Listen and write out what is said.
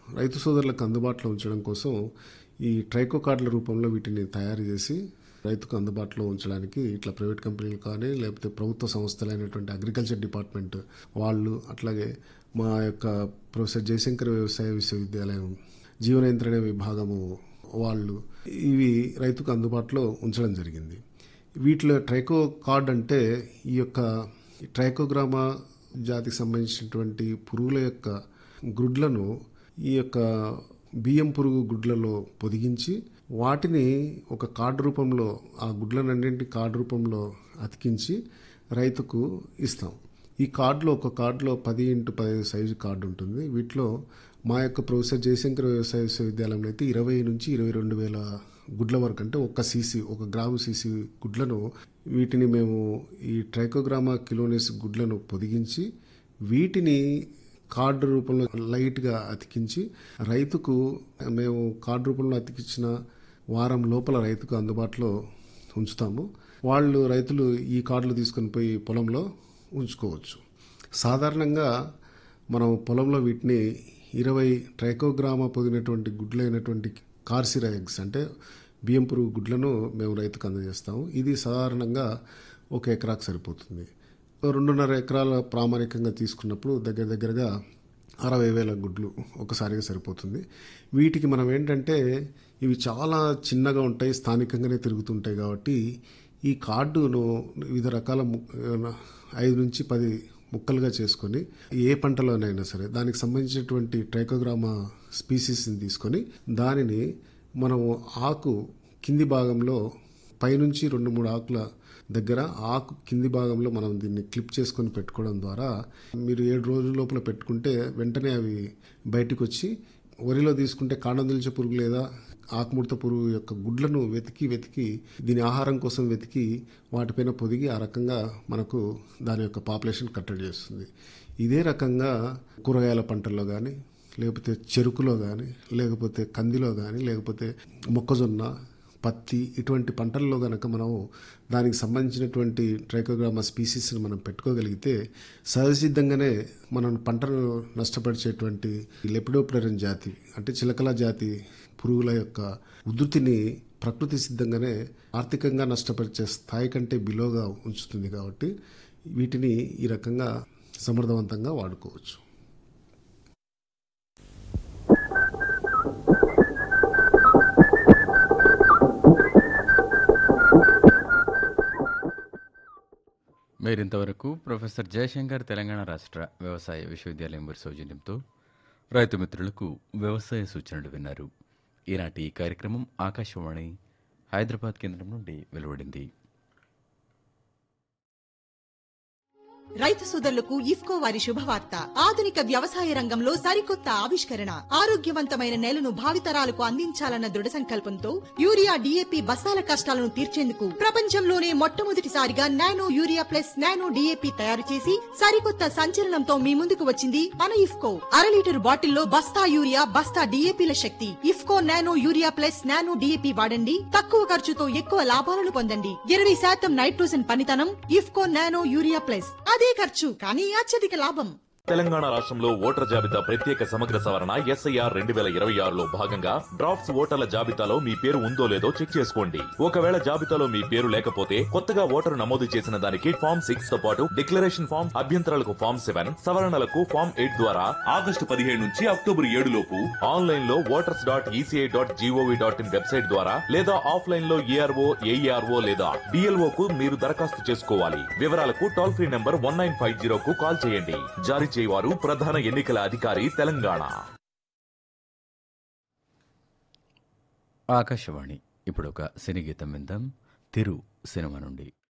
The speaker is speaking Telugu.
రైతు సోదరులకు అందుబాటులో ఉంచడం కోసం ఈ ట్రైకో కార్డుల రూపంలో వీటిని తయారు చేసి రైతుకు అందుబాటులో ఉంచడానికి ఇట్లా ప్రైవేట్ కంపెనీలు కానీ లేకపోతే ప్రభుత్వ సంస్థలైనటువంటి అగ్రికల్చర్ డిపార్ట్మెంట్ వాళ్ళు అట్లాగే మా యొక్క ప్రొఫెసర్ జయశంకర్ వ్యవసాయ విశ్వవిద్యాలయం జీవన యంత్రణ విభాగము వాళ్ళు ఇవి రైతుకు అందుబాటులో ఉంచడం జరిగింది వీటిలో ట్రైకో కార్డ్ అంటే ఈ యొక్క ట్రైకోగ్రామా జాతికి సంబంధించినటువంటి పురుగుల యొక్క గుడ్లను ఈ యొక్క బియ్యం పురుగు గుడ్లలో పొదిగించి వాటిని ఒక కార్డు రూపంలో ఆ గుడ్లనన్నింటి కార్డు రూపంలో అతికించి రైతుకు ఇస్తాం ఈ కార్డులో ఒక కార్డులో పది ఇంటూ పది సైజు కార్డు ఉంటుంది వీటిలో మా యొక్క ప్రొఫెసర్ జయశంకర్ వ్యవసాయ విశ్వవిద్యాలయంలో అయితే ఇరవై నుంచి ఇరవై రెండు వేల గుడ్ల వరకు అంటే ఒక సీసీ ఒక గ్రాము సీసీ గుడ్లను వీటిని మేము ఈ ట్రైకోగ్రామా కిలోనిస్ గుడ్లను పొదిగించి వీటిని కార్డు రూపంలో లైట్గా అతికించి రైతుకు మేము కార్డు రూపంలో అతికించిన వారం లోపల రైతుకు అందుబాటులో ఉంచుతాము వాళ్ళు రైతులు ఈ కార్డులు తీసుకొని పోయి పొలంలో ఉంచుకోవచ్చు సాధారణంగా మనం పొలంలో వీటిని ఇరవై ట్రైకోగ్రామా పొదినటువంటి గుడ్లైనటువంటి కార్సిరా ఎగ్స్ అంటే బియ్యం పురుగు గుడ్లను మేము రైతుకు అందజేస్తాము ఇది సాధారణంగా ఒక ఎకరాకు సరిపోతుంది రెండున్నర ఎకరాల ప్రామాణికంగా తీసుకున్నప్పుడు దగ్గర దగ్గరగా అరవై వేల గుడ్లు ఒకసారిగా సరిపోతుంది వీటికి మనం ఏంటంటే ఇవి చాలా చిన్నగా ఉంటాయి స్థానికంగానే తిరుగుతుంటాయి కాబట్టి ఈ కార్డును వివిధ రకాల ము- ఐదు నుంచి పది ముక్కలుగా చేసుకొని ఏ పంటలోనైనా సరే దానికి సంబంధించినటువంటి ట్రైకోగ్రామా స్పీసీస్ని తీసుకొని దానిని మనము ఆకు కింది భాగంలో పైనుంచి రెండు మూడు ఆకుల దగ్గర ఆకు కింది భాగంలో మనం దీన్ని క్లిప్ చేసుకొని పెట్టుకోవడం ద్వారా మీరు ఏడు రోజుల లోపల పెట్టుకుంటే వెంటనే అవి బయటకు వచ్చి వరిలో తీసుకుంటే కాండందిల్చే పురుగు లేదా ఆకుముడత పురుగు యొక్క గుడ్లను వెతికి వెతికి దీని ఆహారం కోసం వెతికి వాటిపైన పొదిగి ఆ రకంగా మనకు దాని యొక్క పాపులేషన్ కట్టడి చేస్తుంది ఇదే రకంగా కూరగాయల పంటల్లో కానీ లేకపోతే చెరుకులో కానీ లేకపోతే కందిలో కానీ లేకపోతే మొక్కజొన్న పత్తి ఇటువంటి పంటల్లో గనక మనం దానికి సంబంధించినటువంటి ట్రైకోగ్రామా స్పీసీస్ని మనం పెట్టుకోగలిగితే సహజసిద్ధంగానే మనం పంటను నష్టపరిచేటువంటి లెపిడోప్టరన్ జాతి అంటే చిలకల జాతి పురుగుల యొక్క ఉధృతిని ప్రకృతి సిద్ధంగానే ఆర్థికంగా నష్టపరిచే స్థాయి కంటే బిలోగా ఉంచుతుంది కాబట్టి వీటిని ఈ రకంగా సమర్థవంతంగా వాడుకోవచ్చు మీరింతవరకు ప్రొఫెసర్ జయశంకర్ తెలంగాణ రాష్ట్ర వ్యవసాయ విశ్వవిద్యాలయం వారి సౌజన్యంతో రైతు మిత్రులకు వ్యవసాయ సూచనలు విన్నారు ఈనాటి ఈ కార్యక్రమం ఆకాశవాణి హైదరాబాద్ కేంద్రం నుండి వెలువడింది రైతు సోదరులకు ఇఫ్కో వారి శుభవార్త ఆధునిక వ్యవసాయ రంగంలో సరికొత్త ఆవిష్కరణ ఆరోగ్యవంతమైన నేలను భావితరాలకు అందించాలన్న దృఢ సంకల్పంతో యూరియా డిఏపి బస్తాల కష్టాలను తీర్చేందుకు ప్రపంచంలోనే మొట్టమొదటిసారిగా nano urea plus nano DAP తయారు చేసి సరికొత్త సంచలనంతో మీ ముందుకు వచ్చింది మన ఇఫ్కో అర లీటర్ బాటిల్లో బస్తా యూరియా బస్తా డిఏపిల శక్తి IFFCO nano urea plus nano DAP వాడండి తక్కువ ఖర్చుతో ఎక్కువ లాభాలను పొందండి ఇరవై శాతం నైట్రోజన్ పనితనం ఇఫ్కో నానో యూరియా ప్లస్ అదే ఖర్చు కానీ అత్యధిక లాభం తెలంగాణ రాష్ట్రంలో ఓటర్ జాబితా ప్రత్యేక సమగ్ర సవరణ ఎస్ఐఆర్ రెండు వేల ఇరవై ఆరులో భాగంగా డ్రాఫ్ట్స్ ఓటర్ల జాబితాలో మీ పేరు ఉందో లేదో చెక్ చేసుకోండి ఒకవేళ జాబితాలో మీ పేరు లేకపోతే కొత్తగా ఓటరు నమోదు చేసిన దానికి ఫామ్ సిక్స్ తో పాటు డిక్లరేషన్ ఫామ్ అభ్యంతరాలకు ఫామ్ సెవెన్ సవరణలకు ఫామ్ ఎయిట్ ద్వారా ఆగస్టు పదిహేడు నుంచి అక్టోబర్ ఏడు లోపు ఆన్లైన్ లో voters dot ECI dot gov dot in website ద్వారా లేదా ఆఫ్లైన్ లో ఏఆర్ఓ ఏఈఆర్ఓ లేదా డిఎల్ఓ కు మీరు దరఖాస్తు చేసుకోవాలి వివరాలకు toll free number one nine five zero కు కాల్ చేయండి జారీ చేయవారు ప్రధాన ఎన్నికల అధికారి తెలంగాణ ఆకాశవాణి ఇప్పుడు ఒక సినీ గీతం విందాం తిరు సినిమా నుండి